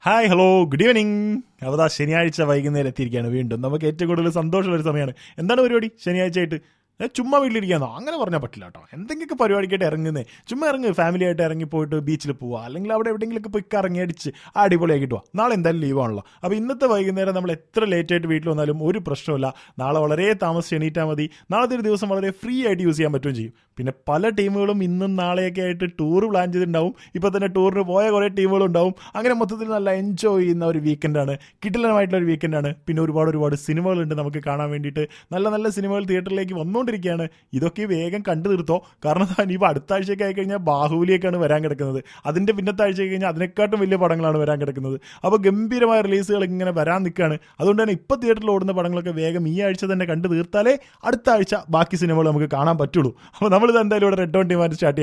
hi hello good evening അപ്പോൾ ദാ ശനിയാഴ്ച വൈകുന്നേരം എത്തിയിരിക്കുകയാണ് വീണ്ടും നമുക്ക് ഏറ്റവും കൂടുതൽ സന്തോഷമുള്ള ഒരു സമയമാണ് എന്താണ് പരിപാടി ശനിയാഴ്ച ആയിട്ട് ഏ, ചുമ്മാ വീട്ടിലിരിക്കാന്നോ അങ്ങനെ പറഞ്ഞാൽ പറ്റില്ല കേട്ടോ എന്തെങ്കിലുമൊക്കെ പരിപാടിക്കായിട്ട് ഇറങ്ങുന്നേ ചുമ്മാ ഇറങ്ങ് ഫാമിലി ആയിട്ട് ഇറങ്ങി പോയിട്ട് ബീച്ചിൽ പോവുക അല്ലെങ്കിൽ അവിടെ എവിടെയെങ്കിലുമൊക്കെ പോയി കറങ്ങി അടിച്ച് അടിപൊളിയാക്കിട്ട് പോവാം നാളെ എന്തായാലും ലീവാണല്ലോ അപ്പോൾ ഇന്നത്തെ വൈകുന്നേരം നമ്മൾ എത്ര ലേറ്റ് ആയിട്ട് വീട്ടിൽ വന്നാലും ഒരു പ്രശ്നമില്ല നാളെ വളരെ താമസിച്ച് എണീറ്റാൽ മതി നാളത്തെ ഒരു ദിവസം വളരെ ഫ്രീ ആയിട്ട് യൂസ് ചെയ്യാൻ പറ്റുകയും ചെയ്യും പിന്നെ പല ടീമുകളും ഇന്നും നാളെയൊക്കെ ആയിട്ട് ടൂർ പ്ലാൻ ചെയ്തിട്ടുണ്ടാവും ഇപ്പോൾ തന്നെ ടൂറിന് പോയ കുറേ ടീമുകളും ഉണ്ടാവും അങ്ങനെ മൊത്തത്തിൽ നല്ല എൻജോയ് ചെയ്യുന്ന ഒരു വീക്കെൻഡാണ് കിടിലമായിട്ടുള്ള ഒരു വീക്കെൻഡാണ് പിന്നെ ഒരുപാട് ഒരുപാട് സിനിമകളുണ്ട് നമുക്ക് കാണാൻ വേണ്ടിയിട്ട് നല്ല നല്ല സിനിമകൾ തിയേറ്ററിലേക്ക് വന്നുകൊണ്ടിരിക്കുകയാണ് ഇതൊക്കെ വേഗം കണ്ടു തീർത്തോ കാരണം ഇനിയിപ്പോൾ അടുത്ത ആഴ്ചയൊക്കെ ആയി കഴിഞ്ഞാൽ ബാഹുബലിയൊക്കെയാണ് വരാൻ കിടക്കുന്നത് അതിൻ്റെ പിന്നത്തെ ആഴ്ച കഴിഞ്ഞാൽ അതിനെക്കാട്ടും വലിയ പടങ്ങളാണ് വരാൻ കിടക്കുന്നത് അപ്പോൾ ഗംഭീരമായ റിലീസുകൾ ഇങ്ങനെ വരാൻ നിൽക്കുകയാണ് അതുകൊണ്ട് തന്നെ ഇപ്പോൾ തിയേറ്ററിൽ ഓടുന്ന പടങ്ങളൊക്കെ വേഗം ഈ ആഴ്ച തന്നെ കണ്ടു തീർത്താലേ അടുത്ത ആഴ്ച ബാക്കി സിനിമകൾ നമുക്ക് കാണാൻ പറ്റുള്ളൂ അപ്പോൾ നമ്മളിത് എന്തായാലും ഇവിടെ റെഡ് ഓൺ ഡിമാൻഡ് സ്റ്റാർട്ട്